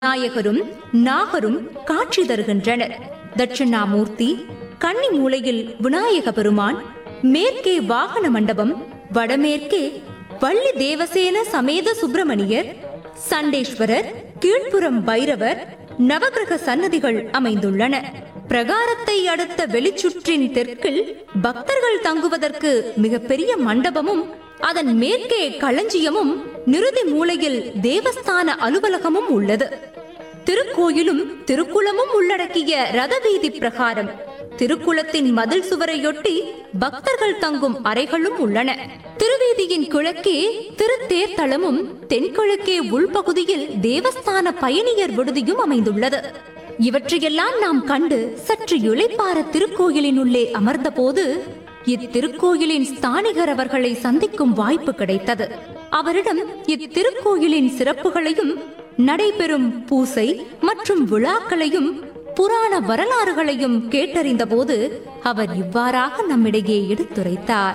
விநாயகரும் நாகரும் காட்சி தருகின்றனர் தட்சிணாமூர்த்தி கன்னி மூலையில் விநாயக பெருமான் மேற்கே வாகன மண்டபம் வடமேற்கே வள்ளி தேவசேன சமேத சுப்பிரமணியர் சண்டேஸ்வரர் கீழ்ப்புறம் பைரவர் நவகிரக சன்னதிகள் அமைந்துள்ளன பிரகாரத்தை அடுத்த வெளிச்சுற்றின் தெற்கில் பக்தர்கள் தங்குவதற்கு மிகப்பெரிய மண்டபமும் அதன் மேற்கே களஞ்சியமும் நிருதி மூலையில் தேவஸ்தான அலுவலகமும் உள்ளது திருக்கோயிலும் திருக்குளமும் உள்ளடக்கிய ரதவீதி பிரகாரம் திருக்குளத்தின் மதில் சுவரையொட்டி பக்தர்கள் தங்கும் அறைகளும் உள்ளன திருவீதியின் கிழக்கே திருத்தேர்த்தளமும் தென்கிழக்கே உள்பகுதியில் தேவஸ்தான பயணியர் விடுதியும் அமைந்துள்ளது இவற்றையெல்லாம் நாம் கண்டு சற்று இளைப்பார திருக்கோயிலின் உள்ளே அமர்ந்தபோது இத்திருக்கோயிலின் ஸ்தானிகர் அவர்களை சந்திக்கும் வாய்ப்பு கிடைத்தது அவரிடம் இத்திருக்கோயிலின் சிறப்புகளையும் நடைபெறும் பூசை மற்றும் விழாக்களையும் புராண வரலாறுகளையும் கேட்டறிந்தபோது அவர் இவ்வாறாக நம்மிடையே எடுத்துரைத்தார்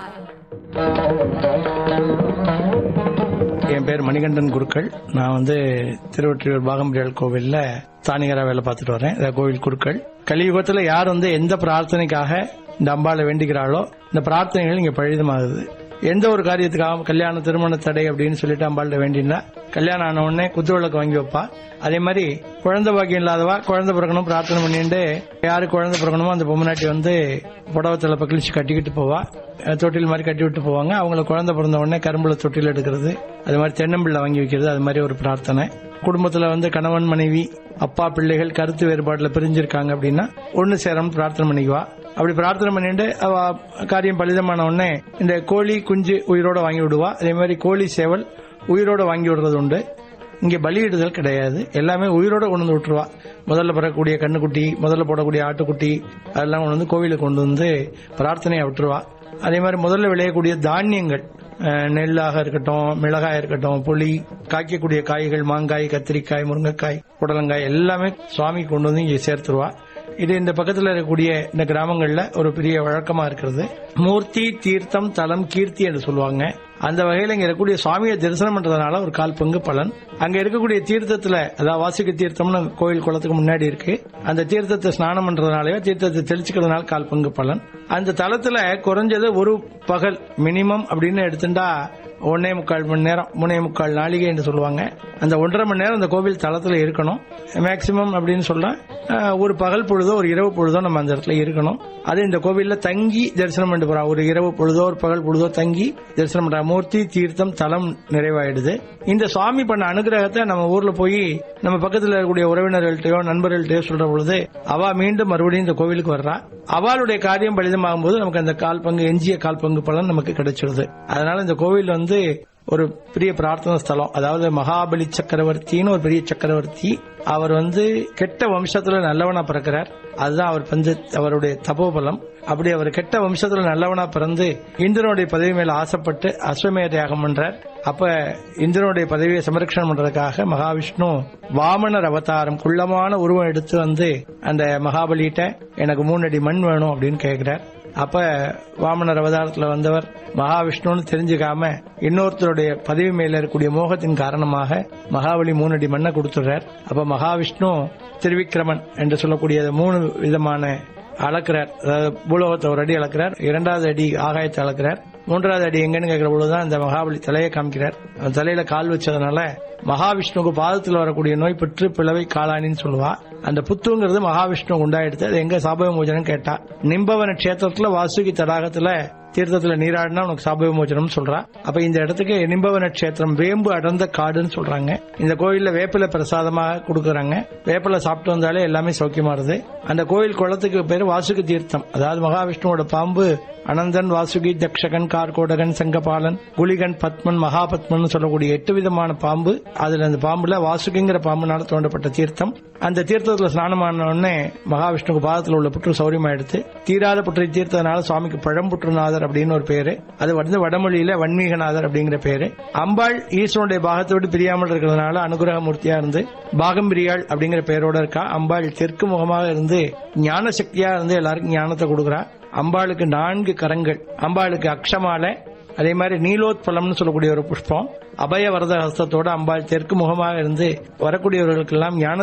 என் பேர் மணிகண்டன் குருக்கள் நான் வந்து திருவொற்றியூர் பாகம்பிரியாள் கோவில்ல தானிகரா வேலை பார்த்துட்டு வரேன் இந்த கோவில் குருக்கள் கலியுகத்துல யார் வந்து எந்த பிரார்த்தனைக்காக இந்த அம்பாளை வேண்டிக்கிறாளோ இந்த பிரார்த்தனைகள் இங்க பழிதமாகுது எந்த ஒரு காரியத்துக்காக கல்யாண திருமண தடை அப்படின்னு சொல்லிட்டு அம்பாள்கிட்ட வேண்டினா கல்யாணம் ஆன உடனே குத்து விளக்கு வாங்கி வைப்பா அதே மாதிரி குழந்தை பாக்கியம் இல்லாதவா குழந்தை பிறக்கணும் பிரார்த்தனை பண்ணிட்டு யாரு குழந்தை பிறக்கணுமோ அந்த பொம்மநாட்டி வந்து புடவை தலைப்ப கிழிச்சு கட்டிக்கிட்டு போவா அஹ் தொட்டில் மாதிரி கட்டி விட்டு போவாங்க அவங்கள குழந்தை பிறந்த உடனே கரும்புல தொட்டில் எடுக்கிறது அது மாதிரி தென்னம்பிள்ளை வாங்கி வைக்கிறது அது மாதிரி ஒரு பிரார்த்தனை குடும்பத்துல வந்து கணவன் மனைவி அப்பா பிள்ளைகள் கருத்து வேறுபாடுல பிரிஞ்சிருக்காங்க அப்படின்னா ஒன்னு சேரணும் பிரார்த்தனை பண்ணிக்குவா அப்படி பிரார்த்தனை பண்ணிட்டு அவ காரியம் பலிதமான உடனே இந்த கோழி குஞ்சு உயிரோட வாங்கி விடுவா அதே மாதிரி கோழி சேவல் உயிரோட வாங்கி விடுறது உண்டு இங்க பலியிடுதல் கிடையாது எல்லாமே உயிரோட கொண்டு வந்து விட்டுருவா முதல்ல பிறக்கக்கூடிய கண்ணுக்குட்டி முதல்ல போடக்கூடிய ஆட்டுக்குட்டி அதெல்லாம் கொண்டு வந்து கோவிலுக்கு கொண்டு வந்து பிரார்த்தனையை விட்டுருவா அதே மாதிரி முதல்ல விளையக்கூடிய தானியங்கள் அஹ், நெல்லாக இருக்கட்டும் மிளகாய் இருக்கட்டும் புளி காய்க்கக்கூடிய காய்கள் மாங்காய் கத்திரிக்காய் முருங்கைக்காய் புடலங்காய் எல்லாமே சுவாமி கொண்டு வந்து இங்கே சேர்த்துருவா இது இந்த பக்கத்துல இருக்கக்கூடிய இந்த கிராமங்கள்ல ஒரு பெரிய வழக்கமா இருக்கிறது மூர்த்தி தீர்த்தம் தலம் கீர்த்தி என்று சொல்லுவாங்க அந்த வகையில இங்க இருக்கக்கூடிய சுவாமியை தரிசனம் பண்றதுனால ஒரு கால் பங்கு பலன் அங்க இருக்கக்கூடிய தீர்த்தத்துல அதாவது வாசிக்க தீர்த்தம்னு கோயில் குளத்துக்கு முன்னாடி இருக்கு அந்த தீர்த்தத்தை ஸ்நானம் பண்றதுனாலயோ தீர்த்தத்தை தெளிச்சுக்கிறதுனால கால் பங்கு பலன் அந்த தலத்துல குறைஞ்சது ஒரு பகல் மினிமம் அப்படின்னு எடுத்துட்டா ஒன்னே முக்கால் மணி நேரம் மூணே முக்கால் நாளிகை என்று சொல்லுவாங்க அந்த ஒன்றரை மணி நேரம் அந்த கோவில் தளத்துல இருக்கணும் மேக்சிமம் அப்படின்னு சொல்ல அஹ், ஒரு பகல் பொழுதோ ஒரு இரவு பொழுதோ நம்ம அந்த இடத்துல இருக்கணும் அது இந்த கோவில்ல தங்கி தரிசனம் பண்ணிட்டு போறோம் ஒரு இரவு பொழுதோ ஒரு பகல் பொழுதோ தங்கி தரிசனம் பண்ற மூர்த்தி தீர்த்தம் தலம் நிறைவாயிடுது இந்த சுவாமி பண்ண அனுகிரகத்தை நம்ம ஊர்ல போய் நம்ம பக்கத்துல இருக்கக்கூடிய உறவினர்கள்ட்டயோ நண்பர்கள்ட்டயோ சொல்ற பொழுது அவ மீண்டும் மறுபடியும் இந்த கோவிலுக்கு வர்றா அவளுடைய காரியம் பலிதமாகும் போது நமக்கு அந்த கால் பங்கு எஞ்சிய கால் பங்கு பலன் நமக்கு கிடைச்சிடுது அதனால இந்த கோவில் வந்து ஒரு பெரிய பிரார்த்தனை ஸ்தலம் அதாவது மகாபலி சக்கரவர்த்தின்னு ஒரு பெரிய சக்கரவர்த்தி அவர் வந்து கெட்ட வம்சத்துல நல்லவனா பிறக்கிறார் அதுதான் அவர் வந்து அவருடைய தபோபலம் அப்படி அவர் கெட்ட வம்சத்துல நல்லவனா பிறந்து இந்திரனுடைய பதவி மேல ஆசைப்பட்டு அஸ்வமேத யாகம் பண்றார் அப்ப இந்திரனுடைய பதவியை சமரட்சணம் பண்றதுக்காக மகாவிஷ்ணு வாமனர் அவதாரம் குள்ளமான உருவம் எடுத்து வந்து அந்த மகாபலிகிட்ட எனக்கு மூணு அடி மண் வேணும் அப்படின்னு கேட்கிறார் அப்ப வாமனர் அவதாரத்துல வந்தவர் மகாவிஷ்ணுன்னு தெரிஞ்சுக்காம இன்னொருத்தருடைய பதவி மேல இருக்கக்கூடிய மோகத்தின் காரணமாக மகாபலி மூணு அடி மண்ணை கொடுத்துடுறார் அப்ப மகாவிஷ்ணு திருவிக்கிரமன் என்று சொல்லக்கூடிய அந்த மூணு விதமான அளக்கிறார் அதாவது பூலோகத்தை ஒரு அடி அளக்கிறார் இரண்டாவது அடி ஆகாயத்தை அளக்கிறார் மூன்றாவது அடி எங்கன்னு கேட்கிற பொழுதுதான் இந்த மகாபலி தலையை காமிக்கிறார் அந்த தலையில கால் வச்சதுனால மகாவிஷ்ணுவுக்கு பாதத்தில் வரக்கூடிய நோய் பெற்று பிளவை காலானின்னு சொல்லுவா அந்த புத்துங்கிறது மகாவிஷ்ணு உண்டாயிடுத்து அது எங்க சாப விமோச்சனம் கேட்டா நிம்பவன கஷேத்திரத்துல வாசுகி தடாகத்துல தீர்த்தத்துல நீராடினா உனக்கு சாப விமோச்சனம் சொல்றா அப்ப இந்த இடத்துக்கு நிம்பவன கஷேத்திரம் வேம்பு அடர்ந்த காடுன்னு சொல்றாங்க இந்த கோயில்ல வேப்பிலை பிரசாதமாக கொடுக்கறாங்க வேப்பிலை சாப்பிட்டு வந்தாலே எல்லாமே சௌக்கியமாறுது அந்த கோயில் குளத்துக்கு பேர் வாசுகி தீர்த்தம் அதாவது மகாவிஷ்ணுவோட பாம்பு அனந்தன் வாசுகி தக்ஷகன் கார்கோடகன் செங்கபாலன் குலிகன் பத்மன் மகாபத்மன் சொல்லக்கூடிய எட்டு விதமான பாம்பு அதுல அந்த பாம்புல வாசுகிங்கிற பாம்புனால தோண்டப்பட்ட தீர்த்தம் அந்த தீர்த்தத்துல ஸ்நானமான உடனே மகாவிஷ்ணுக்கு பாதத்துல உள்ள புற்று சௌரியமா எடுத்து தீராத புற்றை தீர்த்ததுனால சுவாமிக்கு பழம்புற்றுநாதர் அப்படின்னு ஒரு பேரு அது வந்து வடமொழியில வன்மீகநாதர் அப்படிங்கிற பேரு அம்பாள் ஈஸ்வரனுடைய பாகத்தை விட்டு பிரியாமல் இருக்கிறதுனால அனுகிரக மூர்த்தியா இருந்து பாகம்பிரியாள் அப்படிங்கிற பெயரோட இருக்கா அம்பாள் தெற்கு முகமாக இருந்து ஞான சக்தியா இருந்து எல்லாருக்கும் ஞானத்தை கொடுக்குறா அம்பாளுக்கு நான்கு கரங்கள் அம்பாளுக்கு அக்ஷமாலை அதே மாதிரி நீலோத்பலம்னு சொல்லக்கூடிய ஒரு புஷ்பம் அபய வரத ஹஸ்தத்தோட அம்பாள் தெற்கு முகமாக இருந்து வரக்கூடியவர்களுக்கெல்லாம் ஞான